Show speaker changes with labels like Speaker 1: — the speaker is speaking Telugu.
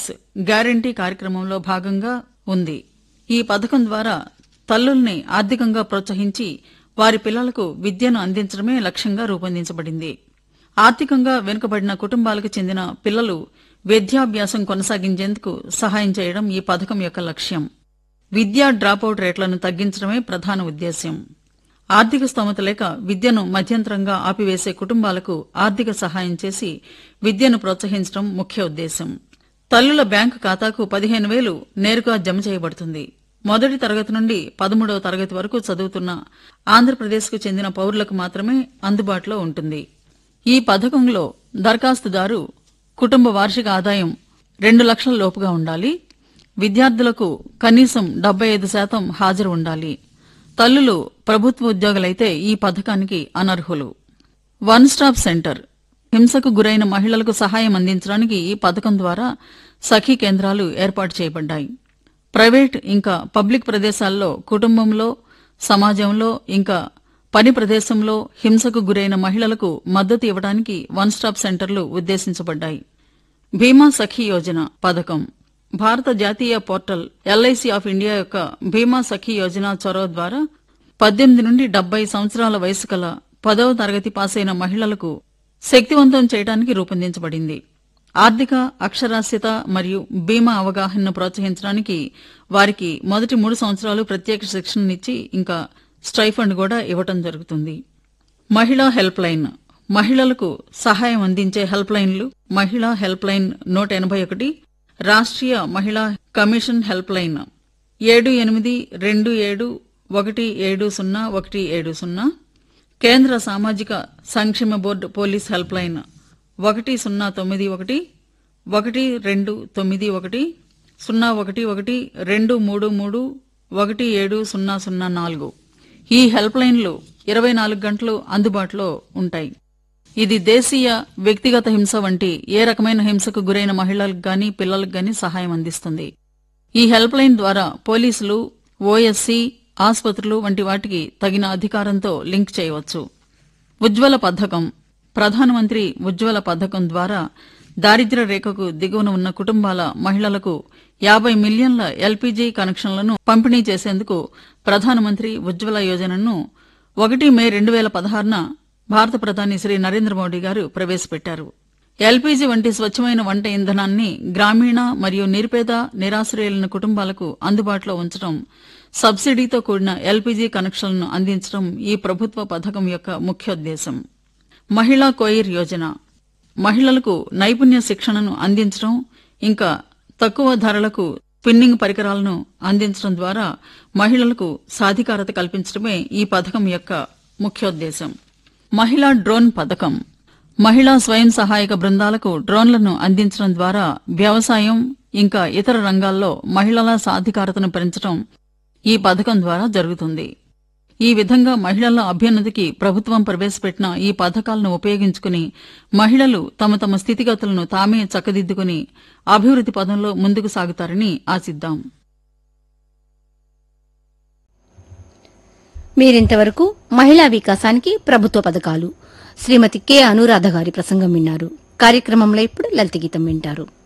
Speaker 1: మార్క్స్ గ్యారంటీ కార్యక్రమంలో భాగంగా ఉంది ఈ పథకం ద్వారా తల్లుల్ని ఆర్థికంగా ప్రోత్సహించి వారి పిల్లలకు విద్యను అందించడమే లక్ష్యంగా రూపొందించబడింది ఆర్థికంగా వెనుకబడిన కుటుంబాలకు చెందిన పిల్లలు విద్యాభ్యాసం కొనసాగించేందుకు సహాయం చేయడం ఈ పథకం యొక్క లక్ష్యం విద్యా డ్రాపౌట్ రేట్లను తగ్గించడమే ప్రధాన ఉద్దేశ్యం ఆర్థిక స్తోమత లేక విద్యను మధ్యంతరంగా ఆపివేసే కుటుంబాలకు ఆర్థిక సహాయం చేసి విద్యను ప్రోత్సహించడం ముఖ్య ఉద్దేశం తల్లుల బ్యాంకు ఖాతాకు పదిహేను వేలు నేరుగా జమ చేయబడుతుంది మొదటి తరగతి నుండి పదమూడవ తరగతి వరకు చదువుతున్న ఆంధ్రప్రదేశ్కు చెందిన పౌరులకు మాత్రమే అందుబాటులో ఉంటుంది ఈ పథకంలో దరఖాస్తుదారు కుటుంబ వార్షిక ఆదాయం రెండు లక్షల లోపుగా ఉండాలి విద్యార్థులకు కనీసం డెబ్బై ఐదు శాతం హాజరు ఉండాలి తల్లులు ప్రభుత్వ ఉద్యోగులైతే ఈ పథకానికి అనర్హులు వన్ స్టాప్ సెంటర్ హింసకు గురైన మహిళలకు సహాయం అందించడానికి ఈ పథకం ద్వారా సఖీ కేంద్రాలు ఏర్పాటు చేయబడ్డాయి ప్రైవేట్ ఇంకా పబ్లిక్ ప్రదేశాల్లో కుటుంబంలో సమాజంలో ఇంకా పని ప్రదేశంలో హింసకు గురైన మహిళలకు మద్దతు ఇవ్వడానికి వన్ స్టాప్ సెంటర్లు ఉద్దేశించబడ్డాయి భీమా సఖీ యోజన పథకం భారత జాతీయ పోర్టల్ ఎల్ఐసి ఆఫ్ ఇండియా యొక్క భీమా సఖీ యోజన చొరవ ద్వారా పద్దెనిమిది నుండి డెబ్బై సంవత్సరాల వయసు కల పదవ తరగతి పాసైన మహిళలకు శక్తివంతం చేయడానికి రూపొందించబడింది ఆర్థిక అక్షరాస్యత మరియు బీమా అవగాహనను ప్రోత్సహించడానికి వారికి మొదటి మూడు సంవత్సరాలు ప్రత్యేక శిక్షణనిచ్చి ఇంకా స్టైఫండ్ కూడా ఇవ్వటం జరుగుతుంది మహిళా హెల్ప్ లైన్ మహిళలకు సహాయం అందించే హెల్ప్ లైన్లు మహిళా హెల్ప్ లైన్ నూట ఎనభై ఒకటి రాష్ట్రీయ మహిళా కమిషన్ హెల్ప్ లైన్ ఏడు ఎనిమిది రెండు ఏడు ఒకటి ఏడు సున్నా ఒకటి ఏడు సున్నా కేంద్ర సామాజిక సంక్షేమ బోర్డు పోలీస్ హెల్ప్ లైన్ ఒకటి సున్నా తొమ్మిది ఒకటి ఒకటి రెండు తొమ్మిది ఒకటి సున్నా ఒకటి ఒకటి రెండు మూడు మూడు ఒకటి ఏడు సున్నా సున్నా నాలుగు ఈ హెల్ప్ లైన్లు ఇరవై నాలుగు గంటలు అందుబాటులో ఉంటాయి ఇది దేశీయ వ్యక్తిగత హింస వంటి ఏ రకమైన హింసకు గురైన మహిళలకు గాని పిల్లలకు గాని సహాయం అందిస్తుంది ఈ హెల్ప్ లైన్ ద్వారా పోలీసులు ఓఎస్సీ ఆసుపత్రులు వంటి వాటికి తగిన అధికారంతో లింక్ చేయవచ్చు ఉజ్వల పథకం ప్రధానమంత్రి ఉజ్వల పథకం ద్వారా దారిద్ర్య రేఖకు దిగువన ఉన్న కుటుంబాల మహిళలకు యాభై మిలియన్ల ఎల్పీజీ కనెక్షన్లను పంపిణీ చేసేందుకు ప్రధానమంత్రి ఉజ్వల యోజనను ఒకటి మే రెండు వేల పదహారున భారత ప్రధాని శ్రీ నరేంద్ర మోడీ గారు ప్రవేశపెట్టారు ఎల్పీజీ వంటి స్వచ్ఛమైన వంట ఇంధనాన్ని గ్రామీణ మరియు నిరుపేద నిరాశ్రయులైన కుటుంబాలకు అందుబాటులో ఉంచడం సబ్సిడీతో కూడిన ఎల్పీజీ కనెక్షన్లను అందించడం ఈ ప్రభుత్వ పథకం యొక్క ముఖ్యోద్దేశం మహిళా కోయిర్ యోజన మహిళలకు నైపుణ్య శిక్షణను అందించడం ఇంకా తక్కువ ధరలకు స్పిన్నింగ్ పరికరాలను అందించడం ద్వారా మహిళలకు సాధికారత కల్పించడమే ఈ పథకం యొక్క ముఖ్యోద్దేశం మహిళా డ్రోన్ పథకం మహిళా స్వయం సహాయక బృందాలకు డ్రోన్లను అందించడం ద్వారా వ్యవసాయం ఇంకా ఇతర రంగాల్లో మహిళల సాధికారతను పెంచడం ఈ పథకం ద్వారా జరుగుతుంది ఈ విధంగా మహిళల అభ్యున్నతికి ప్రభుత్వం ప్రవేశపెట్టిన ఈ పథకాలను ఉపయోగించుకుని మహిళలు తమ తమ స్థితిగతులను తామే చక్కదిద్దుకుని అభివృద్ది పదంలో ముందుకు సాగుతారని ఆశిద్దాం
Speaker 2: మీరింతవరకు మహిళా వికాసానికి ప్రభుత్వ పథకాలు శ్రీమతి కె అనురాధ గారి ప్రసంగం విన్నారు కార్యక్రమంలో ఇప్పుడు లలిత గీతం వింటారు